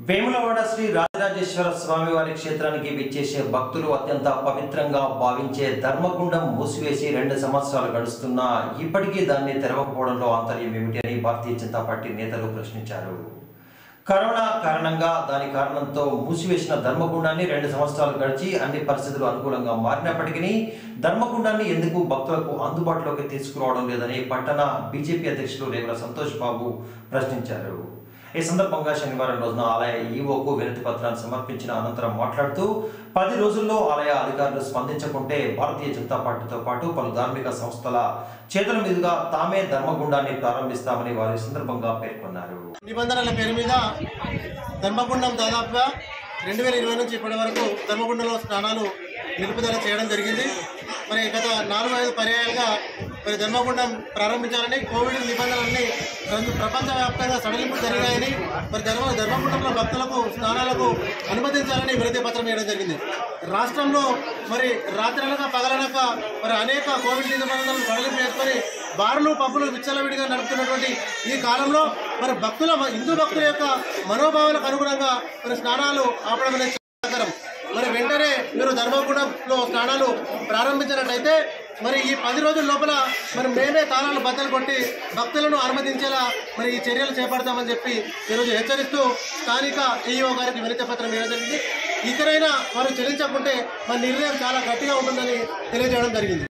వేములవాడ శ్రీ రాజరాజేశ్వర స్వామి వారి క్షేత్రానికి విచ్చేసే భక్తులు అత్యంత పవిత్రంగా భావించే ధర్మగుండం మూసివేసి రెండు సంవత్సరాలు గడుస్తున్నా ఇప్పటికీ దాన్ని తెరవకపోవడంలో ఆంతర్యం ఏమిటి అని భారతీయ జనతా పార్టీ నేతలు ప్రశ్నించారు కరోనా కారణంగా దాని కారణంతో మూసివేసిన ధర్మగుండాన్ని రెండు సంవత్సరాలు గడిచి అన్ని పరిస్థితులు అనుకూలంగా మారినప్పటికీ ధర్మగుండాన్ని ఎందుకు భక్తులకు అందుబాటులోకి తీసుకురావడం లేదని పట్టణ బీజేపీ అధ్యక్షులు రేవుల సంతోష్ బాబు ప్రశ్నించారు ఈ సందర్భంగా శనివారం రోజున ఆలయ ఈవోకు వినతి పత్రాన్ని సమర్పించిన అనంతరం మాట్లాడుతూ పది రోజుల్లో ఆలయ అధికారులు స్పందించకుంటే భారతీయ జనతా పార్టీతో పాటు పలు ధార్మిక సంస్థల చేతుల మీదుగా తామే ధర్మగుండాన్ని ప్రారంభిస్తామని వారి సందర్భంగా పేర్కొన్నారు నిబంధనల పేరు మీద ధర్మగుండం దాదాపుగా రెండు వేల ఇరవై నుంచి ఇప్పటి వరకు ధర్మగుండంలో స్నానాలు నిలుపుదల చేయడం జరిగింది మరి గత నాలుగు ఐదు పర్యాయాలుగా మరి ధర్మగుండం ప్రారంభించాలని కోవిడ్ నిబంధనలన్నీ ప్ర- ప్రపంచవ్యాప్తంగా సడలింపు జరిగాయని మరి ధర్మ ధర్మగుండంలో భక్తులకు స్నానాలకు అనుమతించాలని వినతి పత్రం వేయడం జరిగింది రాష్ట్రంలో మరి రాత్రనక పగలనక మరి అనేక కోవిడ్ నిబంధనలను సడలింపు చేసుకొని బార్లు పబ్బులు విచ్చలవిడిగా నడుపుతున్నటువంటి ఈ కాలంలో మరి భక్తుల హిందూ భక్తుల యొక్క మనోభావాలకు అనుగుణంగా మరి స్నానాలు ఆపడం అనేది బాధాకరం. మరి వెంటనే మీరు ధర్మగుండంలో స్నానాలు ప్రారంభించినట్లయితే మరి ఈ పది రోజుల లోపల మరి మేమే తాళాలు బద్దలు కొట్టి భక్తులను అనుమతించేలా మరి ఈ చర్యలు చేపడతామని చెప్పి ఈరోజు హెచ్చరిస్తూ స్థానిక ఈఓ గారికి వినతి పత్రం వేయడం జరిగింది ఇకనైనా వారు చెల్లించకుంటే మరి నిర్ణయం చాలా గట్టిగా ఉంటుందని తెలియజేయడం జరిగింది